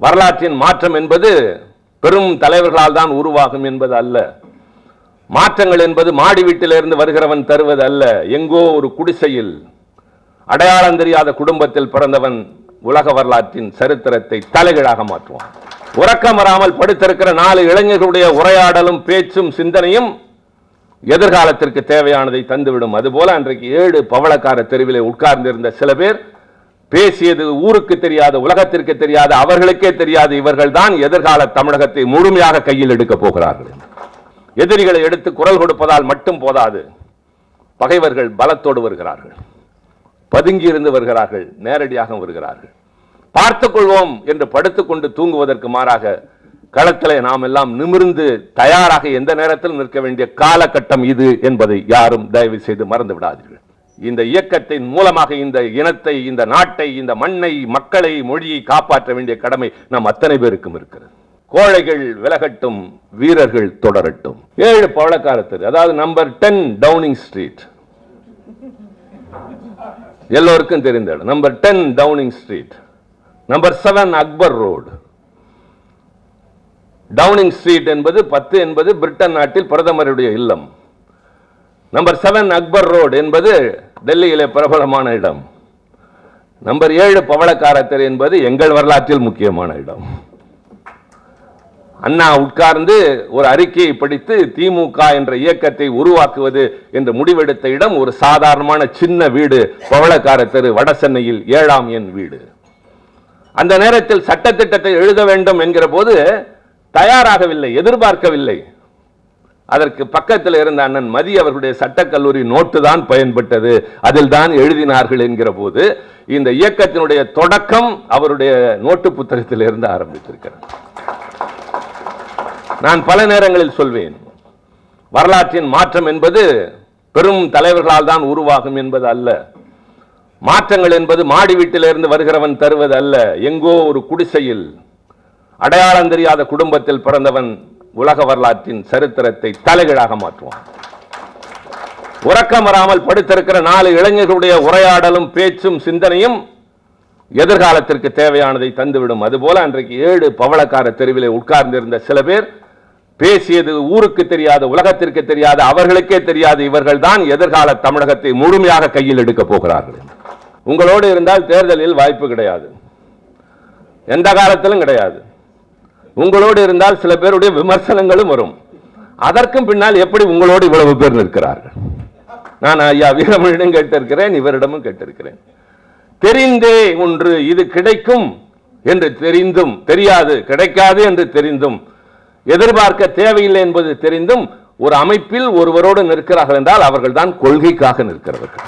வரலாற்றின் மாற்றம் என்பது பெரும் தலைவர்களால் தான் உருவாகும் என்பது அல்ல மாற்றங்கள் என்பது மாடி வீட்டிலிருந்து வருகிறவன் தருவது அல்ல எங்கோ ஒரு குடிசையில் அடையாளம் தெரியாத குடும்பத்தில் பிறந்தவன் உலக வரலாற்றின் சரித்திரத்தை தலைகீழாக மாற்றுவான் உறக்கம் வராமல் படுத்திருக்கிற நாலு இளைஞர்களுடைய உரையாடலும் பேச்சும் சிந்தனையும் எதிர்காலத்திற்கு தேவையானதை தந்துவிடும் அதுபோல அன்றைக்கு ஏழு பவளக்கார தெருவிலே உட்கார்ந்திருந்த சில பேர் பேசியது ஊருக்கு தெரியாத உலகத்திற்கு தெரியாத அவர்களுக்கே தெரியாத இவர்கள் தான் எதிர்கால தமிழகத்தை முழுமையாக கையில் எடுக்கப் போகிறார்கள் எதிரிகளை எடுத்து குரல் கொடுப்பதால் மட்டும் போதாது பகைவர்கள் பலத்தோடு வருகிறார்கள் பதுங்கி இருந்து வருகிறார்கள் நேரடியாக வருகிறார்கள் பார்த்துக் கொள்வோம் என்று படுத்துக்கொண்டு தூங்குவதற்கு மாறாக களத்திலே நாம் எல்லாம் நிமிர்ந்து தயாராக எந்த நேரத்தில் நிற்க வேண்டிய காலகட்டம் இது என்பதை யாரும் தயவு செய்து மறந்து விடாதீர்கள் இந்த இயக்கத்தின் மூலமாக இந்த இனத்தை இந்த நாட்டை இந்த மண்ணை மக்களை மொழியை காப்பாற்ற வேண்டிய கடமை நம் அத்தனை பேருக்கும் இருக்கிறது கோழைகள் விலகட்டும் வீரர்கள் தொடரட்டும் ஏழு பவளக்காரத்தர் அதாவது நம்பர் டென் டவுனிங் ஸ்ட்ரீட் எல்லோருக்கும் தெரிந்த இடம் number ten Downing street number seven Akbar road Downing street என்பது பத்து என்பது பிரிட்டன் நாட்டில் பிரதமருடைய இல்லம் நம்பர் செவன் அக்பர் ரோடு என்பது டெல்லியிலே பிரபலமான இடம் நம்பர் ஏழு பவளக்காரத்தர் என்பது எங்கள் வரலாற்றில் முக்கியமான இடம் அண்ணா உட்கார்ந்து ஒரு அறிக்கையை படித்து திமுக என்ற இயக்கத்தை உருவாக்குவது என்று முடிவெடுத்த இடம் ஒரு சாதாரணமான சின்ன வீடு பவளக்கார தெரு வடசென்னையில் ஏழாம் எண் வீடு அந்த நேரத்தில் சட்டத்திட்டத்தை எழுத வேண்டும் என்கிற போது தயாராகவில்லை எதிர்பார்க்கவில்லை அதற்கு பக்கத்தில் இருந்த அண்ணன் மதி அவர்களுடைய சட்டக்கல்லூரி நோட்டு தான் பயன்பட்டது அதில் தான் எழுதினார்கள் என்கிற போது இந்த இயக்கத்தினுடைய தொடக்கம் அவருடைய நோட்டு புத்தகத்தில் இருந்து ஆரம்பித்திருக்கிறது நான் பல நேரங்களில் சொல்வேன் வரலாற்றின் மாற்றம் என்பது பெரும் தலைவர்களால் தான் உருவாகும் என்பது அல்ல மாற்றங்கள் என்பது மாடி வீட்டிலிருந்து வருகிறவன் தருவது அல்ல எங்கோ ஒரு குடிசையில் அடையாளம் தெரியாத குடும்பத்தில் பிறந்தவன் உலக வரலாற்றின் சரித்திரத்தை தலைகீழாக மாற்றுவான் உறக்கம் வராமல் படுத்திருக்கிற நாலு இளைஞர்களுடைய உரையாடலும் பேச்சும் சிந்தனையும் எதிர்காலத்திற்கு தேவையானதை தந்துவிடும் அதுபோல அன்றைக்கு ஏழு பவளக்கார தெருவிலே உட்கார்ந்திருந்த சில பேர் பேசியது ஊருக்கு தெரியாத உலகத்திற்கு தெரியாத அவர்களுக்கே தெரியாத இவர்கள் தான் எதிர்கால தமிழகத்தை முழுமையாக கையில் எடுக்கப் போகிறார்கள் உங்களோடு இருந்தால் தேர்தலில் வாய்ப்பு கிடையாது எந்த காலத்திலும் கிடையாது உங்களோடு இருந்தால் சில பேருடைய விமர்சனங்களும் வரும் அதற்கும் பின்னால் எப்படி உங்களோடு இவ்வளவு பேர் நிற்கிறார்கள் நான் ஐயா வீரமணியிடம் கேட்டிருக்கிறேன் இவரிடமும் கேட்டிருக்கிறேன் தெரிந்தே ஒன்று இது கிடைக்கும் என்று தெரிந்தும் தெரியாது கிடைக்காது என்று தெரிந்தும் எதிர்பார்க்க தேவையில்லை என்பது தெரிந்தும் ஒரு அமைப்பில் ஒருவரோடு நிற்கிறார்கள் என்றால் அவர்கள் தான் கொள்கைக்காக நிற்கிறவர்கள்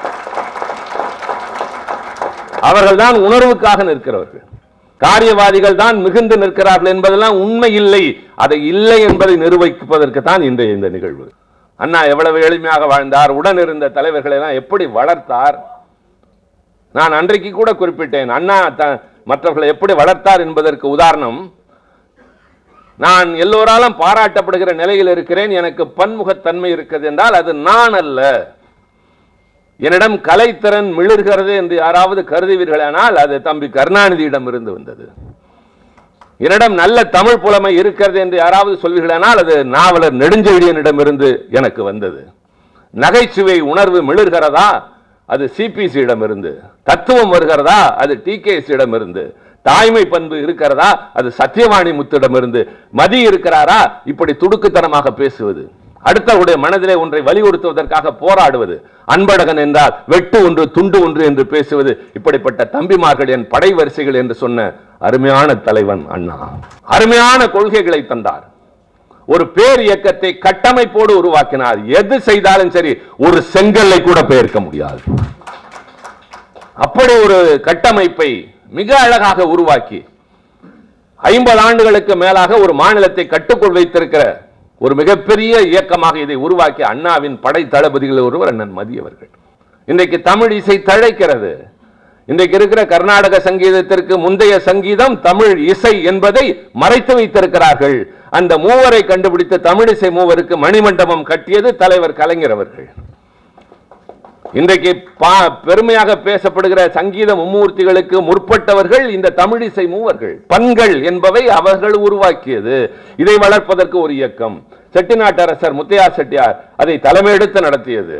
அவர்கள் தான் உணர்வுக்காக நிற்கிறவர்கள் காரியவாதிகள் தான் மிகுந்து நிற்கிறார்கள் என்பதெல்லாம் உண்மை இல்லை அதை இல்லை என்பதை நிரூபிப்பதற்கு தான் இன்றைய இந்த நிகழ்வு அண்ணா எவ்வளவு எளிமையாக வாழ்ந்தார் உடன் இருந்த தலைவர்களை எல்லாம் எப்படி வளர்த்தார் நான் அன்றைக்கு கூட குறிப்பிட்டேன் அண்ணா த- மற்றவர்களை எப்படி வளர்த்தார் என்பதற்கு உதாரணம் நான் எல்லோராலும் பாராட்டப்படுகிற நிலையில் இருக்கிறேன் எனக்கு பன்முகத்தன்மை இருக்கிறது என்றால் அது நான் அல்ல என்னிடம் கலைத்திறன் மிளிர்கிறது என்று யாராவது கருதுவீர்களானால் அது தம்பி கருணாநிதியிடம் இருந்து வந்தது என்னிடம் நல்ல தமிழ் புலமை இருக்கிறது என்று யாராவது சொல்வீர்களானால் அது நாவலர் நெடுஞ்செழியனிடம் இருந்து எனக்கு வந்தது நகைச்சுவை உணர்வு மிளிர்கிறதா அது சிபிசியிடம் இருந்து தத்துவம் வருகிறதா அது டிகேசியிடம் இருந்து தாய்மை பண்பு இருக்கிறதா அது சத்தியவாணி முத்திடம் இருந்து மதி இருக்கிறாரா இப்படி துடுக்குத்தனமாக பேசுவது அடுத்தவருடைய மனதிலே ஒன்றை வலியுறுத்துவதற்காக போராடுவது அன்பழகன் என்றால் வெட்டு ஒன்று துண்டு ஒன்று என்று பேசுவது இப்படிப்பட்ட தம்பிமார்கள் என் படை வரிசைகள் என்று சொன்ன அருமையான தலைவன் அண்ணா அருமையான கொள்கைகளை தந்தார் ஒரு பேர் இயக்கத்தை கட்டமைப்போடு உருவாக்கினார் எது செய்தாலும் சரி ஒரு செங்கல்லை கூட பெயர்க்க முடியாது அப்படி ஒரு கட்டமைப்பை மிக அழகாக உருவாக்கி ஐம்பது ஆண்டுகளுக்கு மேலாக ஒரு மாநிலத்தை கட்டுக்குள் வைத்திருக்கிற ஒரு மிகப்பெரிய இயக்கமாக இதை உருவாக்கிய அண்ணாவின் படை தளபதிகள் ஒருவர் அண்ணன் மதி அவர்கள் இன்றைக்கு தமிழ் இசை தழைக்கிறது இன்றைக்கு இருக்கிற கர்நாடக சங்கீதத்திற்கு முந்தைய சங்கீதம் தமிழ் இசை என்பதை மறைத்து வைத்திருக்கிறார்கள் அந்த மூவரை கண்டுபிடித்த தமிழிசை மூவருக்கு மணிமண்டபம் கட்டியது தலைவர் கலைஞர் அவர்கள் இன்றைக்கு பா- பெருமையாக பேசப்படுகிற சங்கீத மும்மூர்த்திகளுக்கு முற்பட்டவர்கள் இந்த தமிழிசை மூவர்கள் பண்கள் என்பவை அவர்கள் உருவாக்கியது இதை வளர்ப்பதற்கு ஒரு இயக்கம் செட்டிநாட்டு அரசர் முத்தையா செட்டியார் அதை தலைமையெடுத்து நடத்தியது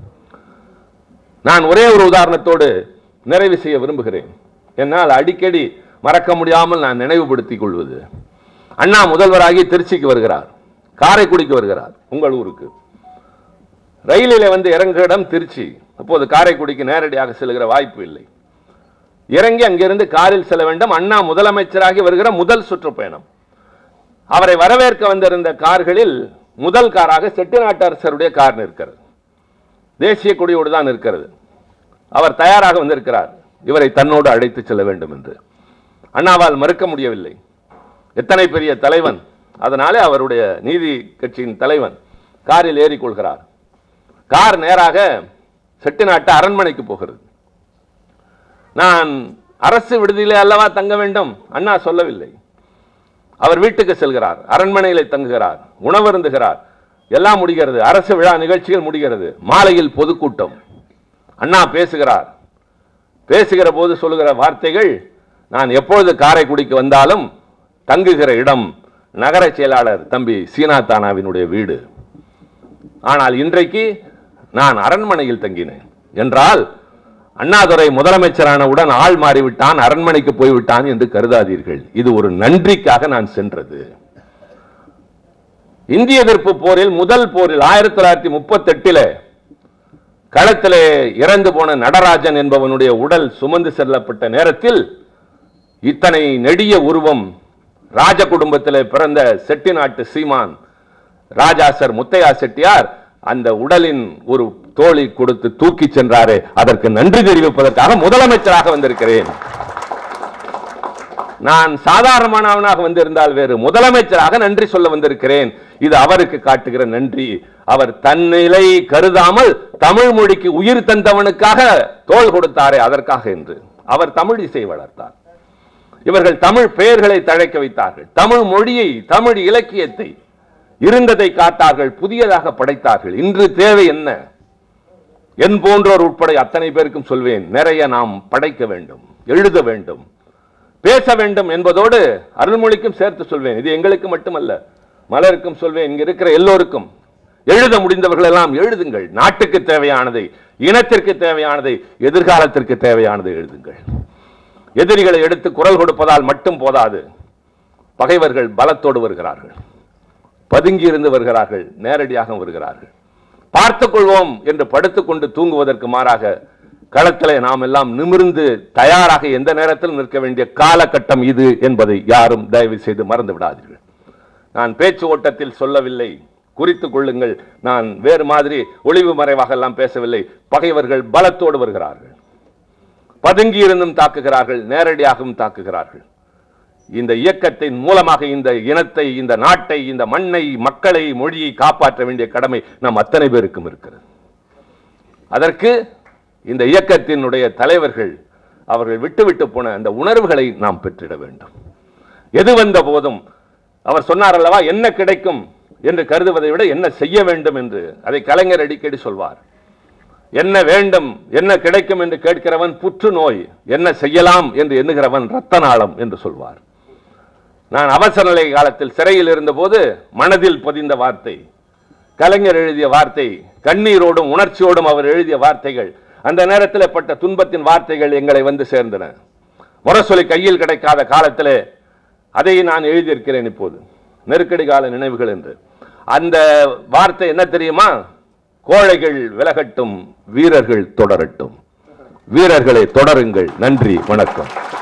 நான் ஒரே ஒரு உதாரணத்தோடு நிறைவு செய்ய விரும்புகிறேன் என்னால் அடிக்கடி மறக்க முடியாமல் நான் நினைவுபடுத்திக் கொள்வது அண்ணா முதல்வராகி திருச்சிக்கு வருகிறார் காரைக்குடிக்கு வருகிறார் உங்கள் ஊருக்கு ரயிலிலே வந்து இறங்குற இடம் திருச்சி அப்போது காரைக்குடிக்கு நேரடியாக செல்கிற வாய்ப்பு இல்லை இறங்கி அங்கிருந்து காரில் செல்ல வேண்டும் அண்ணா முதலமைச்சராகி வருகிற முதல் சுற்றுப்பயணம் அவரை வரவேற்க வந்திருந்த கார்களில் முதல் காராக செட்டிநாட்டு அரசருடைய கார் நிற்கிறது தேசிய கொடியோடு தான் இருக்கிறது அவர் தயாராக வந்திருக்கிறார் இவரை தன்னோடு அழைத்து செல்ல வேண்டும் என்று அண்ணாவால் மறுக்க முடியவில்லை எத்தனை பெரிய தலைவன் அதனாலே அவருடைய நீதி கட்சியின் தலைவன் காரில் ஏறிக்கொள்கிறார் கார் நேராக செட்டிநாட்டு அரண்மனைக்கு போகிறது நான் அரசு விடுதியிலே அல்லவா தங்க வேண்டும் அண்ணா சொல்லவில்லை அவர் வீட்டுக்கு செல்கிறார் அரண்மனையிலே தங்குகிறார் உணவருந்துகிறார் எல்லாம் முடிகிறது அரசு விழா நிகழ்ச்சிகள் முடிகிறது மாலையில் பொதுக்கூட்டம் அண்ணா பேசுகிறார் பேசுகிற போது சொல்லுகிற வார்த்தைகள் நான் எப்பொழுது காரைக்குடிக்கு வந்தாலும் தங்குகிற இடம் நகர செயலாளர் தம்பி சீனா தானாவினுடைய வீடு ஆனால் இன்றைக்கு நான் அரண்மனையில் தங்கினேன் என்றால் அண்ணாதுரை முதலமைச்சரானவுடன் ஆள் மாறிவிட்டான் அரண்மனைக்கு போய்விட்டான் என்று கருதாதீர்கள் இது ஒரு நன்றிக்காக நான் சென்றது இந்திய எதிர்ப்பு போரில் முதல் போரில் ஆயிரத்தி தொள்ளாயிரத்தி முப்பத்தி எட்டில களத்திலே இறந்து போன நடராஜன் என்பவனுடைய உடல் சுமந்து செல்லப்பட்ட நேரத்தில் இத்தனை நெடிய உருவம் ராஜ குடும்பத்திலே பிறந்த செட்டிநாட்டு சீமான் ராஜாசர் முத்தையா செட்டியார் அந்த உடலின் ஒரு தோழி கொடுத்து தூக்கி சென்றாரே அதற்கு நன்றி தெரிவிப்பதற்காக முதலமைச்சராக வந்திருக்கிறேன் நான் சாதாரணமானவனாக வந்திருந்தால் வேறு முதலமைச்சராக நன்றி சொல்ல வந்திருக்கிறேன் இது அவருக்கு காட்டுகிற நன்றி அவர் தன்னிலை கருதாமல் தமிழ் மொழிக்கு உயிர் தந்தவனுக்காக தோள் கொடுத்தாரே அதற்காக என்று அவர் தமிழ் இசை வளர்த்தார் இவர்கள் தமிழ் பெயர்களை தழைக்க வைத்தார்கள் தமிழ் மொழியை தமிழ் இலக்கியத்தை இருந்ததை காத்தார்கள் புதியதாக படைத்தார்கள் இன்று தேவை என்ன என் போன்றோர் உட்பட அத்தனை பேருக்கும் சொல்வேன் நிறைய நாம் படைக்க வேண்டும் எழுத வேண்டும் பேச வேண்டும் என்பதோடு அருள்மொழிக்கும் சேர்த்து சொல்வேன் இது எங்களுக்கு மட்டுமல்ல மலருக்கும் சொல்வேன் இங்க இருக்கிற எல்லோருக்கும் எழுத முடிந்தவர்கள் எல்லாம் எழுதுங்கள் நாட்டுக்கு தேவையானதை இனத்திற்கு தேவையானதை எதிர்காலத்திற்கு தேவையானதை எழுதுங்கள் எதிரிகளை எடுத்து குரல் கொடுப்பதால் மட்டும் போதாது பகைவர்கள் பலத்தோடு வருகிறார்கள் பதுங்கி இருந்து வருகிறார்கள் நேரடியாக வருகிறார்கள் பார்த்துக் கொள்வோம் என்று படுத்துக்கொண்டு தூங்குவதற்கு மாறாக களத்திலே நாம் எல்லாம் நிமிர்ந்து தயாராக எந்த நேரத்தில் நிற்க வேண்டிய காலகட்டம் இது என்பதை யாரும் தயவு செய்து மறந்து விடாதீர்கள் நான் பேச்சு ஓட்டத்தில் சொல்லவில்லை குறித்துக் கொள்ளுங்கள் நான் வேறு மாதிரி ஒளிவு மறைவாக எல்லாம் பேசவில்லை பகைவர்கள் பலத்தோடு வருகிறார்கள் பதுங்கி இருந்தும் தாக்குகிறார்கள் நேரடியாகவும் தாக்குகிறார்கள் இந்த இயக்கத்தின் மூலமாக இந்த இனத்தை இந்த நாட்டை இந்த மண்ணை மக்களை மொழியை காப்பாற்ற வேண்டிய கடமை நம் அத்தனை பேருக்கும் இருக்கிறது அதற்கு இந்த இயக்கத்தினுடைய தலைவர்கள் அவர்கள் விட்டுவிட்டு போன அந்த உணர்வுகளை நாம் பெற்றிட வேண்டும் எது வந்த போதும் அவர் சொன்னார் அல்லவா என்ன கிடைக்கும் என்று கருதுவதை விட என்ன செய்ய வேண்டும் என்று அதை கலைஞர் அடிக்கடி சொல்வார் என்ன வேண்டும் என்ன கிடைக்கும் என்று கேட்கிறவன் புற்றுநோய் என்ன செய்யலாம் என்று எண்ணுகிறவன் ரத்த நாளம் என்று சொல்வார் நான் அவசர நிலை காலத்தில் சிறையில் இருந்தபோது மனதில் பதிந்த வார்த்தை கலைஞர் எழுதிய வார்த்தை கண்ணீரோடும் உணர்ச்சியோடும் அவர் எழுதிய வார்த்தைகள் அந்த நேரத்தில் பட்ட துன்பத்தின் வார்த்தைகள் எங்களை வந்து சேர்ந்தன முரசொலி கையில் கிடைக்காத காலத்திலே அதை நான் எழுதியிருக்கிறேன் இப்போது நெருக்கடி கால நினைவுகள் என்று அந்த வார்த்தை என்ன தெரியுமா கோழைகள் விலகட்டும் வீரர்கள் தொடரட்டும் வீரர்களை தொடருங்கள் நன்றி வணக்கம்